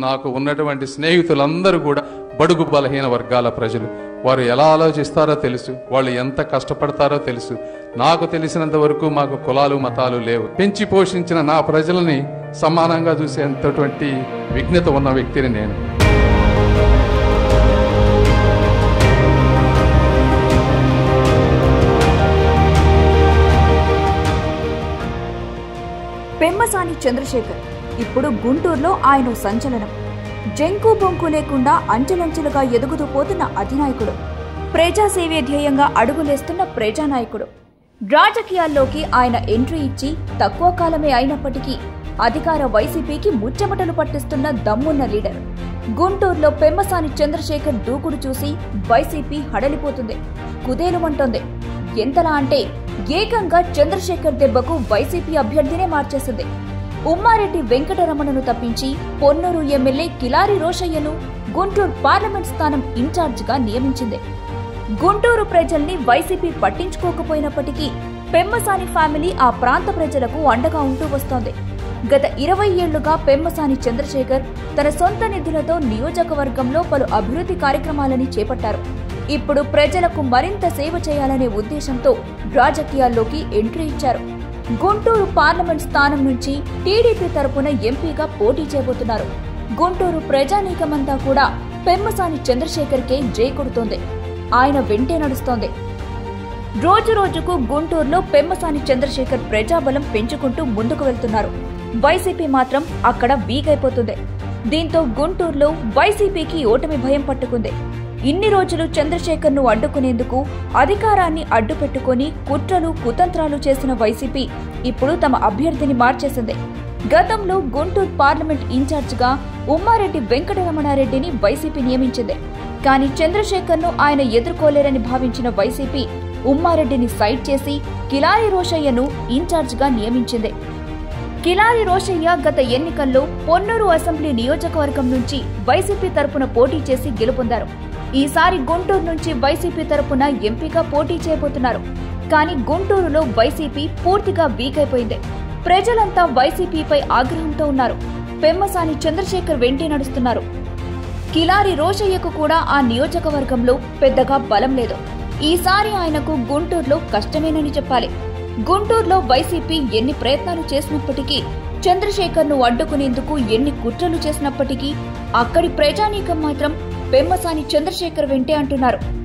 నాకు ఉన్నటువంటి స్నేహితులందరూ కూడా బడుగు బలహీన వర్గాల ప్రజలు వారు ఎలా ఆలోచిస్తారో తెలుసు వాళ్ళు ఎంత కష్టపడతారో తెలుసు నాకు తెలిసినంత వరకు మాకు కులాలు మతాలు లేవు పెంచి పోషించిన నా ప్రజలని సమానంగా చూసేంతటువంటి విఘ్నత ఉన్న వ్యక్తిని నేను పెమ్మసాని చంద్రశేఖర్ ఇప్పుడు గుంటూరులో ఆయన ఓ సంచలనం జంకు బొంకు లేకుండా అంచెలంచెలుగా ఎదుగుతూ పోతున్న అధినాయకుడు ప్రజాసేవే ధ్యేయంగా అడుగులేస్తున్న ప్రజానాయకుడు రాజకీయాల్లోకి ఆయన ఎంట్రీ ఇచ్చి తక్కువ కాలమే అయినప్పటికీ అధికార వైసీపీకి ముచ్చమటలు పట్టిస్తున్న దమ్మున్న లీడర్ గుంటూరులో పెమ్మసాని చంద్రశేఖర్ దూకుడు చూసి వైసీపీ హడలిపోతుంది కుదేలుమంటోంది ఎంతలా అంటే ఏకంగా చంద్రశేఖర్ దెబ్బకు వైసీపీ అభ్యర్థినే మార్చేసింది ఉమ్మారెడ్డి వెంకటరమణను తప్పించి పొన్నూరు ఎమ్మెల్యే కిలారి రోషయ్యను గుంటూరు పార్లమెంట్ స్థానం ఇన్ఛార్జిగా నియమించింది గుంటూరు ప్రజల్ని వైసీపీ పట్టించుకోకపోయినప్పటికీ పెమ్మసాని ఫ్యామిలీ ఆ ప్రాంత ప్రజలకు అండగా ఉంటూ వస్తోంది గత ఇరవై ఏళ్లుగా పెమ్మసాని చంద్రశేఖర్ తన సొంత నిధులతో నియోజకవర్గంలో పలు అభివృద్ధి కార్యక్రమాలని చేపట్టారు ఇప్పుడు ప్రజలకు మరింత సేవ చేయాలనే ఉద్దేశంతో రాజకీయాల్లోకి ఎంట్రీ ఇచ్చారు గుంటూరు పార్లమెంట్ స్థానం నుంచి టీడీపీ తరపున ఎంపీగా పోటీ చేయబోతున్నారు గుంటూరు ప్రజానీకమంతా కూడా పెమ్మసాని చంద్రశేఖర్కే జై కొడుతోంది ఆయన వెంటే నడుస్తోంది రోజు రోజుకు గుంటూరులో పెమ్మసాని చంద్రశేఖర్ ప్రజాబలం పెంచుకుంటూ ముందుకు వెళ్తున్నారు వైసీపీ మాత్రం అక్కడ వీక్ అయిపోతుంది దీంతో గుంటూరులో వైసీపీకి ఓటమి భయం పట్టుకుంది ఇన్ని రోజులు చంద్రశేఖర్ను అడ్డుకునేందుకు అధికారాన్ని అడ్డుపెట్టుకుని కుట్రలు కుతంత్రాలు చేసిన వైసీపీ ఇప్పుడు తమ అభ్యర్థిని మార్చేసింది గతంలో గుంటూరు పార్లమెంట్ ఇన్ఛార్జిగా ఉమ్మారెడ్డి వెంకటరమణారెడ్డిని వైసీపీ నియమించింది కానీ చంద్రశేఖర్ను ఆయన ఎదుర్కోలేరని భావించిన వైసీపీ ఉమ్మారెడ్డిని సైడ్ చేసి కిలారి రోషయ్యను ఇన్ఛార్జిగా నియమించింది కిలారి రోషయ్య గత ఎన్నికల్లో పొన్నూరు అసెంబ్లీ నియోజకవర్గం నుంచి వైసీపీ తరపున పోటీ చేసి గెలుపొందారు ఈసారి గుంటూరు నుంచి వైసీపీ తరపున ఎంపీగా పోటీ చేయబోతున్నారు కానీ గుంటూరులో వైసీపీ పూర్తిగా వీక్ అయిపోయింది ప్రజలంతా వైసీపీపై ఆగ్రహంతో ఉన్నారు పెమ్మసాని చంద్రశేఖర్ వెంటే నడుస్తున్నారు కిలారి రోషయ్యకు కూడా ఆ నియోజకవర్గంలో పెద్దగా బలం లేదు ఈసారి ఆయనకు గుంటూరులో కష్టమేనని చెప్పాలి గుంటూరులో వైసీపీ ఎన్ని ప్రయత్నాలు చేసినప్పటికీ చంద్రశేఖర్ ను అడ్డుకునేందుకు ఎన్ని కుట్రలు చేసినప్పటికీ అక్కడి ప్రజానీకం మాత్రం పెమ్మసాని చంద్రశేఖర్ వెంటే అంటున్నారు